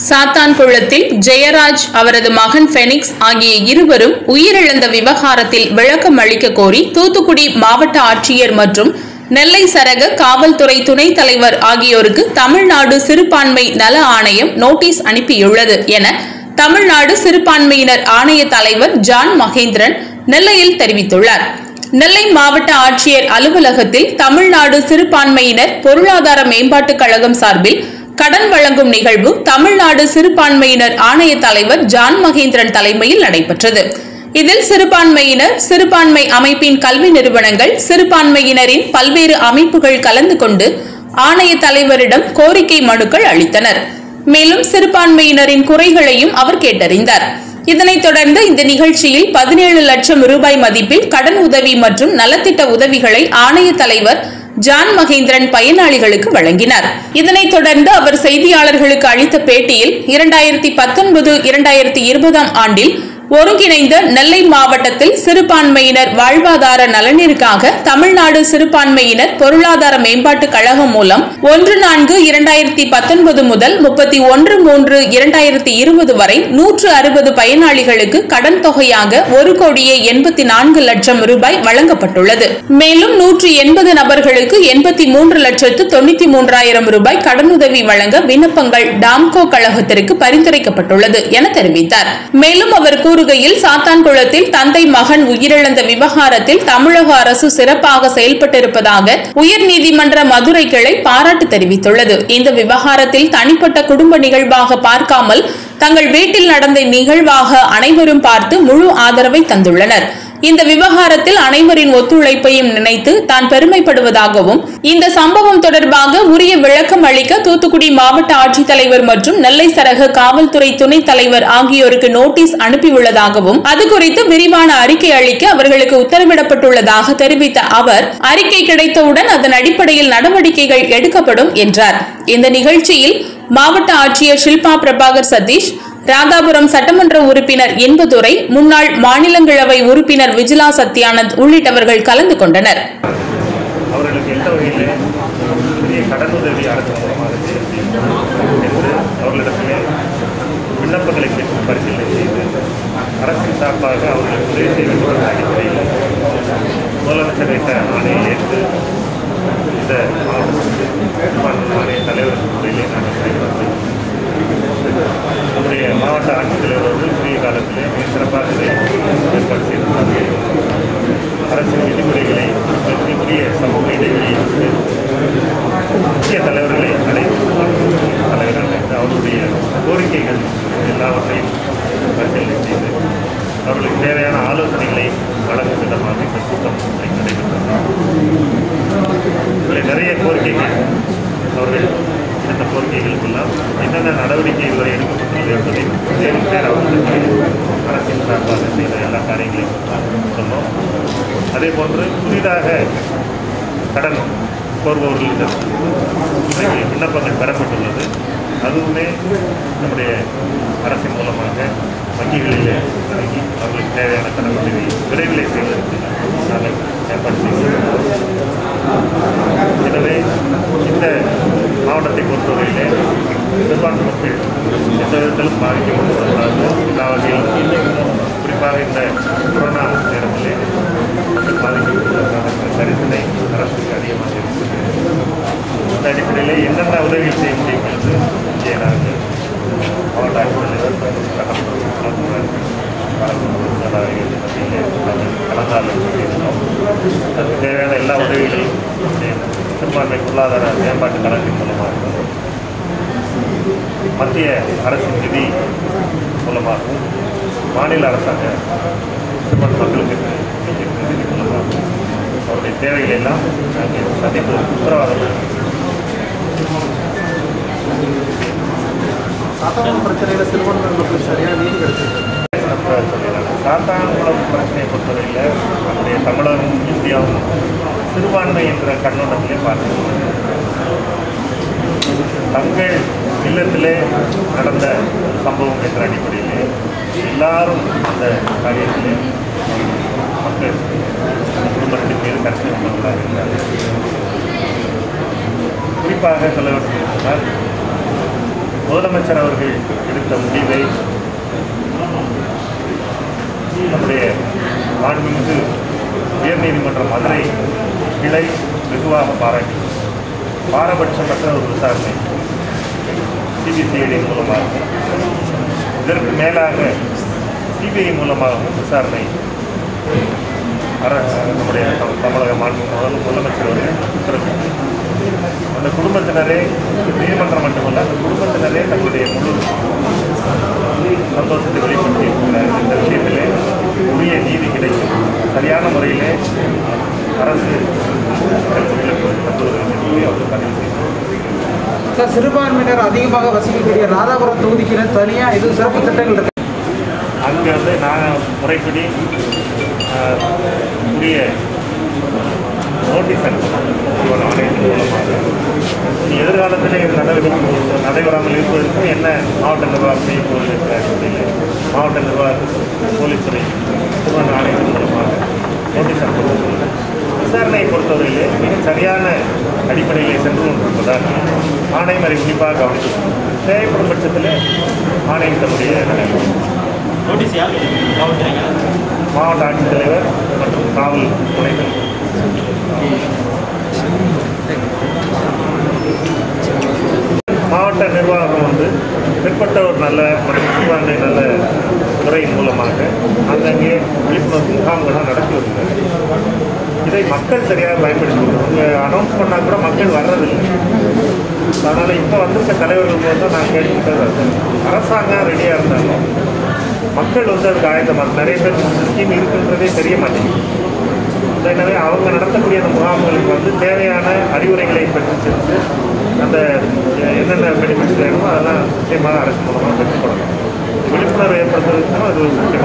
சாத்தான்குளத்தில் ஜெயராஜ் அவரது மகன் ஃபெனிக்ஸ் ஆகிய இருவரும் உயிரிழந்த விவகாரத்தில் விளக்கம் அளிக்க கோரி தூத்துக்குடி மாவட்ட ஆட்சியர் மற்றும் நெல்லை சரக காவல்துறை துணைத் தலைவர் ஆகியோருக்கு தமிழ்நாடு சிறுபான்மை நல ஆணையம் நோட்டீஸ் அனுப்பியுள்ளது என தமிழ்நாடு சிறுபான்மையினர் ஆணைய தலைவர் ஜான் மகேந்திரன் நெல்லையில் தெரிவித்துள்ளார் நெல்லை மாவட்ட ஆட்சியர் அலுவலகத்தில் தமிழ்நாடு சிறுபான்மையினர் பொருளாதார மேம்பாட்டுக் கழகம் சார்பில் கடன் வழங்கும் நிகழ்வு தமிழ்நாடு சிறுபான்மையினர் ஆணைய தலைவர் ஜான் மகேந்திரன் தலைமையில் நடைபெற்றது இதில் சிறுபான்மையினர் சிறுபான்மை அமைப்பின் கல்வி நிறுவனங்கள் சிறுபான்மையினரின் பல்வேறு அமைப்புகள் கலந்து கொண்டு ஆணைய தலைவரிடம் கோரிக்கை மனுக்கள் அளித்தனர் மேலும் சிறுபான்மையினரின் குறைகளையும் அவர் கேட்டறிந்தார் இதனைத் தொடர்ந்து இந்த நிகழ்ச்சியில் பதினேழு லட்சம் ரூபாய் மதிப்பில் கடன் உதவி மற்றும் நலத்திட்ட உதவிகளை ஆணைய தலைவர் ஜான் மகேந்திரன் பயனாளிகளுக்கு வழங்கினார் இதனைத் தொடர்ந்து அவர் செய்தியாளர்களுக்கு அளித்த பேட்டியில் இரண்டாயிரத்தி பத்தொன்பது இரண்டாயிரத்தி இருபதாம் ஆண்டில் ஒருங்கிணைந்த நெல்லை மாவட்டத்தில் சிறுபான்மையினர் வாழ்வாதார நலனிற்காக தமிழ்நாடு சிறுபான்மையினர் பொருளாதார மேம்பாட்டுக் கழகம் மூலம் ஒன்று நான்கு இரண்டாயிரத்தி பத்தொன்பது முதல் முப்பத்தி ஒன்று மூன்று இரண்டாயிரத்தி இருபது வரை நூற்று அறுபது பயனாளிகளுக்கு கடன் தொகையாக ஒரு கோடியே எண்பத்தி நான்கு லட்சம் ரூபாய் வழங்கப்பட்டுள்ளது மேலும் நூற்று எண்பது நபர்களுக்கு எண்பத்தி மூன்று லட்சத்து தொண்ணூத்தி மூன்றாயிரம் ரூபாய் கடனுதவி வழங்க விண்ணப்பங்கள் டாம்கோ கழகத்திற்கு பரிந்துரைக்கப்பட்டுள்ளது என தெரிவித்தார் மேலும் அவர் கூறுகையில் சாத்தான்குளத்தில் தந்தை மகன் உயிரிழந்த விவகாரத்தில் தமிழக அரசு சிறப்பாக செயல்பட்டிருப்பதாக உயர்நீதிமன்ற மதுரை கிளை பாராட்டு தெரிவித்துள்ளது இந்த விவகாரத்தில் தனிப்பட்ட குடும்ப நிகழ்வாக பார்க்காமல் தங்கள் வீட்டில் நடந்த நிகழ்வாக அனைவரும் பார்த்து முழு ஆதரவை தந்துள்ளனர் இந்த விவகாரத்தில் அனைவரின் ஒத்துழைப்பையும் நினைத்து தான் பெருமைப்படுவதாகவும் இந்த சம்பவம் தொடர்பாக உரிய விளக்கம் அளிக்க தூத்துக்குடி மாவட்ட ஆட்சித்தலைவர் மற்றும் நெல்லை சரக காவல்துறை துணைத் தலைவர் ஆகியோருக்கு நோட்டீஸ் அனுப்பியுள்ளதாகவும் அது குறித்து விரிவான அறிக்கை அளிக்க அவர்களுக்கு உத்தரவிடப்பட்டுள்ளதாக தெரிவித்த அவர் அறிக்கை கிடைத்தவுடன் அதன் அடிப்படையில் நடவடிக்கைகள் எடுக்கப்படும் என்றார் இந்த நிகழ்ச்சியில் மாவட்ட ஆட்சியர் ஷில்பா பிரபாகர் சதீஷ் ராதாபுரம் சட்டமன்ற உறுப்பினர் இன்பதுரை முன்னாள் மாநிலங்களவை உறுப்பினர் விஜிலா சத்யானந்த் உள்ளிட்டவர்கள் கலந்து கொண்டனர் அவர்களுக்கு எந்த வகையில் பெரிய கடனுதவி அரசு மூலமாக செய்ய என்று அவர்களிடத்திலே விண்ணப்பங்களை பெற்று பரிசீலனை செய்து அரசின் சார்பாக அவர்களுக்கு உதவி செய்ய வேண்டும் என்ற அடிப்படையில் முதலமைச்சர் வைத்த ஆணையை ஏற்று இந்த மாவட்ட ஆணைய தலைவர் முறையிலே நாங்கள் செயல்பட்டு நம்முடைய மாவட்ட ஆட்சித்தலைவர் அவர்கள் குறுகிய காலத்திலே மிக சிறப்பாக இதை ஏற்பாடு செய்திருந்தார்கள் அரசின் விதிமுறைகளை உரிய சமூக இடைவெளியை விட்டு முக்கிய தலைவர்களை அழைத்து தலைவர்கள் அழைத்து அவருடைய கோரிக்கைகள் எல்லாவற்றையும் பரிசீலனை செய்து அவர்களுக்கு தேவையான ஆலோசனைகளை வழங்கும் விதமாக இந்த கூட்டம் இன்றைக்கு நடைபெற்றது இதில் நிறைய கோரிக்கைகள் அவர்கள் இந்த கோரிக்கைகளுக்கெல்லாம் என்னென்ன நடவடிக்கை இதுவரை எடுக்கப்பட்டுள்ளது என்பதை நேரில் நேர அவர்களுக்கு அரசின் சார்பாக செய்த எல்லா காரியங்களையும் சொன்னோம் அதே போன்று புதிதாக கடன் கோருபவர்களிடம் இன்றைக்கு விண்ணப்பங்கள் பெறப்பட்டுள்ளது அதுவுமே நம்முடைய அரசின் மூலமாக வங்கிகளிலே வழங்கி அவர்களுக்கு தேவையான கடன் உதவி விரைவிலே செய்வதற்கு நாங்கள் ஏற்பாடு செய்கிறோம் எனவே இந்த மாவட்டத்தை பொறுத்தவரையிலே சிறுபான்மை மக்கள் எந்த விதத்திலும் பாதிக்கப்பட்டுள்ளதாக எல்லா வகையிலும் குறிப்பாக இந்த கொரோனா நேரத்திலே மக்கள் பாதிக்கப்பட்டுள்ளதாக கருத்தினை அரசுக்கு அதிகமாக இருக்கிறது இந்த அடிப்படையிலே என்னென்ன உதவிகள் செய்ய முடியும் என்று இங்கே நாங்கள் மாவட்ட ஆட்சித்தலைவர் சட்டமன்ற மத்தியிலே நாங்கள் கலந்தாலோசனை செய்திருந்தோம் அதுக்கு தேவையான எல்லா உதவிகளையும் சிறுபான்மை பொருளாதார மேம்பாட்டு கழகத்தின் மூலமாக மத்திய அரசின் நிதி மூலமாகவும் மாநில அரசாங்க சிறுபான்மை மக்களுக்கு கிடைக்கிற நிதி மூலமாகவும் அவருடைய தேவைகளை எல்லாம் நாங்கள் சந்திப்பு உத்தரவாதம் சாத்தான பிரச்சனையில் சிறுபான்மை மக்களுக்கு சரியான நீதி கிடைச்சிருக்கு சாத்தான்குளம் பிரச்சனையை பொறுத்தவரையில் நம்முடைய தமிழகம் இந்தியாவும் சிறுபான்மை என்ற கண்ணோட்டத்திலே பார்க்கிறோம் தங்கள் இல்லத்திலே நடந்த சம்பவம் என்ற அடிப்படையிலே எல்லாரும் அந்த காரியத்திலே மக்கள் குடும்பத்தின் மீது கருத்து கொண்டவர்களாக இருந்தார்கள் குறிப்பாக சொல்ல வேண்டும் என்றால் முதலமைச்சர் அவர்கள் எடுத்த முடிவை நம்முடைய மாண்புமிகு உயர்நீதிமன்ற மதுரை கிளை வெகுவாக பாராட்டி பாரபட்சமற்ற ஒரு விசாரணை சிபிசிஐடி மூலமாக இதற்கு மேலாக சிபிஐ மூலமாகவும் விசாரணை அர நம்முடைய தம்- தமிழக மாநில முதல் முதலமைச்சர் அவர்கள் உத்தரவிட்டார் அந்த குடும்பத்தினரே நீதிமன்றம் மட்டுமல்ல அந்த குடும்பத்தினரே தங்களுடைய முழு சந்தோஷத்தை வெளிப்படுத்தி இருக்கிறார் இந்த விஷயத்திலே உரிய நீதி கிடைக்கும் சரியான முறையிலே அரசு தந்துள்ளது என்று அவர் பதிவு செய்தார் சார் சிறுபான்மையினர் அதிகமாக வசிக்கக்கூடிய ராதாபுரம் தொகுதிக்கு தனியாக இது சிறப்பு திட்டங்கள் இருக்கு அங்கே வந்து நான் முறைப்படி ஆஹ், உரிய நோட்டீஸ் அனுப்பணும் ஒரு ஆணையத்தின் மூலமாக இனி எதிர்காலத்தில் இது நடவடிக்கை நடைபெறாமல் இருப்பதற்கும் என்ன மாவட்ட நிர்வாகம் செய்ய போவது என்ற அடிப்படையில் மாவட்ட நிர்வாக போலீஸ் துறை திருவண்ண ஆணையத்தின் மூலமாக நோட்டீஸ் அனுப்பப்பட்டுள்ளது விசாரணையை பொறுத்தவரையிலே மிக சரியான அடிப்படையிலே சென்று கொண்டிருப்பதால் ஆணையம் அதை உன்னிப்பாக கவனிக்கும் தேவைப்படும் பட்சத்தில் ஆணையம் தன்னுடைய நடவடிக்கை நோட்டீஸ் யார் மாவட்ட மாவட்ட ஆட்சித்தலைவர் மற்றும் காவல் துணைத்தலைவர் மாவட்ட நிர்வாகம் வந்து பிற்பட்டோர் நல்ல மற்றும் சிறுபான்மை நல்ல துறையின் மூலமாக அங்கங்கே விழிப்புணர்வு முகாம்கள்லாம் நடத்தி வருகிறார் இதை மக்கள் சரியாக பயன்படுத்தி அவங்க அனௌன்ஸ் பண்ணால் கூட மக்கள் வர்றதில்லை அதனால் இப்போ வந்திருக்க தலைவர்கள் போது நான் கேட்டுக்கிட்டது அதுதான். அரசாங்கம் ரெடியாக இருந்தாலும் மக்கள் வந்து அதுக்கு ஆயத்தமாக நிறைய பேர் இந்த ஸ்கீம் இருக்குன்றதே தெரிய மாட்டேங்குது எனவே அவங்க நடத்தக்கூடிய அந்த முகாம்களுக்கு வந்து தேவையான அறிவுரைகளை பெற்று சென்று அந்த அஹ், என்னென்ன பெனிஃபிட்ஸ் வேணுமோ அதெல்லாம் நிச்சயமாக அரசு மூலமாக பெற்றுக்கொள்ளணும் விழிப்புணர்வு ஏற்படுத்துறதுக்கும் அது ஒரு முக்கிய